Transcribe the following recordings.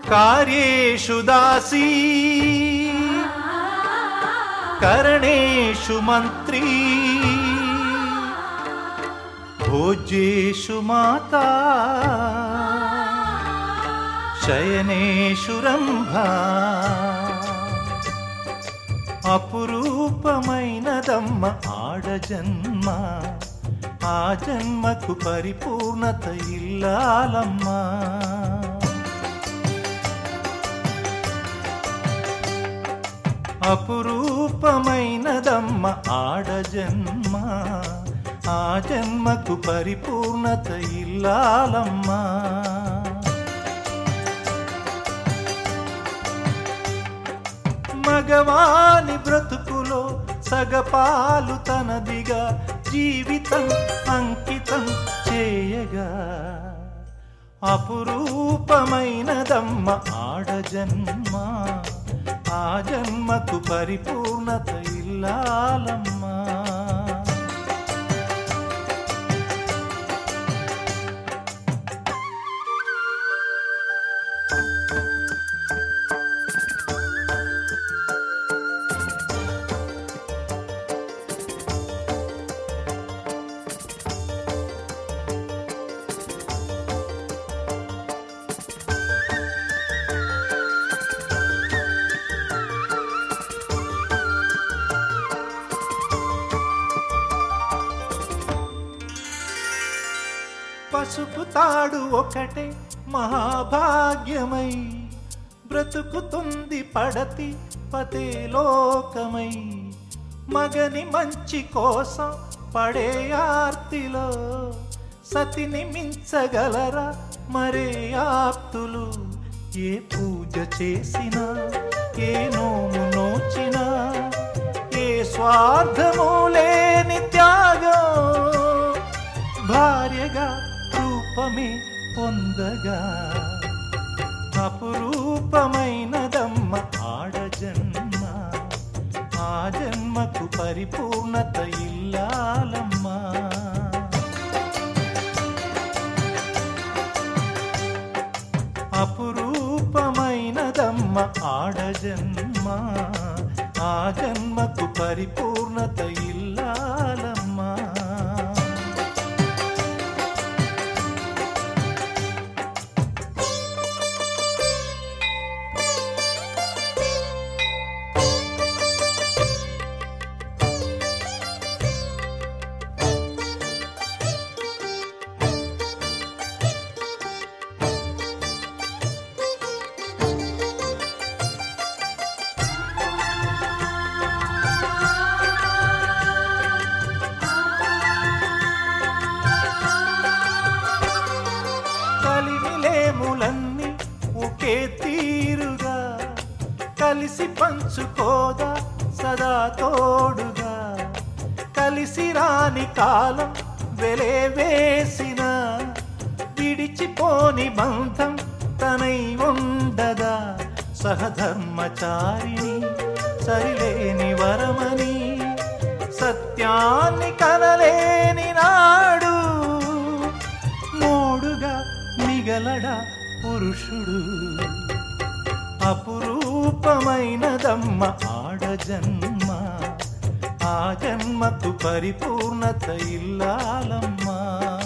కార్యేషు దాసీ కరణేషు మంత్రీ భోజ్యేషు మాతా శయనేషు రంభా అపురూపమైనదమ్మ ఆడజన్మ ఆ జన్మకు పరిపూర్ణత ఇల్లాలమ్మా అపురూపమైనదమ్మ ఆడజన్మ ఆ జన్మకు పరిపూర్ణత ఇల్లాలమ్మా మగవాని బ్రతుకులో సగపాలు తనదిగా జీవితం అంకితం చేయగా అపురూపమైనదమ్మ ఆడజన్మ ఆ జన్మకు పరిపూర్ణత ఇల్లాలమ్మా పసుపు తాడు ఒకటే మహాభాగ్యమై బ్రతుకుతుంది పడతి పతే లోకమై మగని మంచి కోసం పడే ఆర్తిలో సతిని మించగలరా మరే ఆప్తులు ఏ పూజ చేసినా ఏ నోము నోచినా ఏ స్వార్థము లేని త్యాగం భార్యగా రూపమే పొందగా అపురూపమైనదమ్మ ఆడజన్మ ఆ జన్మకు పరిపూర్ణత ఇల్లాలమ్మా అపురూపమైనదమ్మ ఆడజన్మ ఆ జన్మకు పరిపూర్ణత ఇల్లాలమ్మా కలిమిలేములన్నీ ఒకే తీరుగా కలిసి పంచుకోదా సదా తోడుగా కలిసి రాని కాలం వెలే వేసిన విడిచిపోని బంధం తనై ఉండదా సహధర్మచారిణి సరిలేని వరమని సత్యాన్ని కనలేని నాడు మోడుగా మిగలడా పురుషుడు అపురూపమైనదమ్మ ఆడజన్మ ఆ జన్మకు పరిపూర్ణత ఇల్లాలమ్మా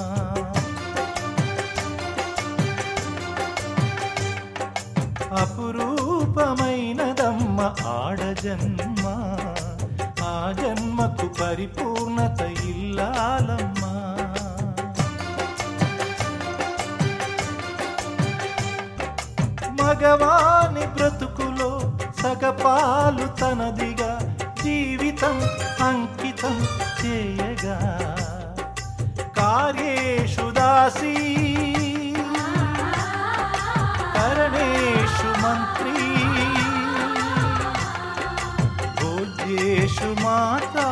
అపురూపమైనదమ్మ ఆడజన్మ ఆ జన్మకు పరిపూర్ణత ఇల్లాలమ్మా మగవాని బ్రతుకులో సగపాలు తనదిగా జీవితం అంకితం చేయగా కార్యేషు దాసీ కరణేషు మంత్రీ భోజ్యేషు మాతా